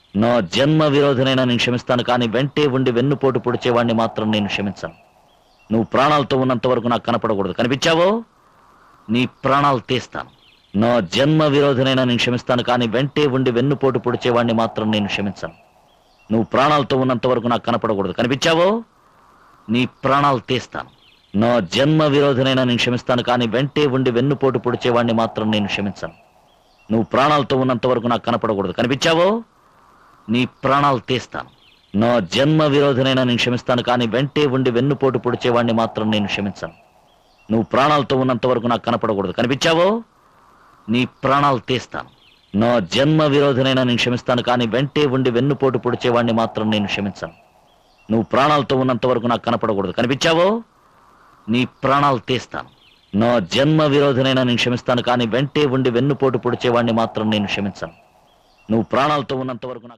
నా జన్మ విరోధనైనా నేను క్షమిస్తాను కానీ వెంటే ఉండి వెన్నుపోటు పొడిచేవాడిని మాత్రం నేను క్షమించను నువ్వు ప్రాణాలతో ఉన్నంత వరకు నాకు కనపడకూడదు కనిపించావో నీ ప్రాణాలు తీస్తాను నా జన్మ విరోధనైనా నేను క్షమిస్తాను కానీ వెంటే ఉండి వెన్నుపోటు పొడిచేవాడిని మాత్రం నేను క్షమించను నువ్వు ప్రాణాలతో ఉన్నంత వరకు నాకు కనపడకూడదు కనిపించావో నీ ప్రాణాలు తీస్తాను నా జన్మ విరోధనైనా నేను క్షమిస్తాను కానీ వెంటే ఉండి వెన్నుపోటు పొడిచేవాడిని మాత్రం నేను క్షమించను నువ్వు ప్రాణాలతో ఉన్నంత వరకు నాకు కనపడకూడదు కనిపించావో నీ ప్రాణాలు తీస్తాను నా జన్మ విరోధనైనా నేను క్షమిస్తాను కానీ వెంటే ఉండి వెన్నుపోటు పొడిచేవాడిని మాత్రం నేను క్షమించను నువ్వు ప్రాణాలతో ఉన్నంత వరకు నాకు కనపడకూడదు కనిపించావో నీ ప్రాణాలు తీస్తాను నా జన్మ విరోధనైనా నేను క్షమిస్తాను కానీ వెంటే ఉండి వెన్నుపోటు పొడిచేవాడిని మాత్రం నేను క్షమించను నువ్వు ప్రాణాలతో ఉన్నంత వరకు నాకు కనపడకూడదు కనిపించావో నీ ప్రాణాలు తీస్తాను నా జన్మ విరోధనైనా నేను క్షమిస్తాను కానీ వెంటే ఉండి వెన్నుపోటు పొడిచేవాడిని మాత్రం నేను క్షమించను నువ్వు ప్రాణాలతో ఉన్నంత వరకు నాకు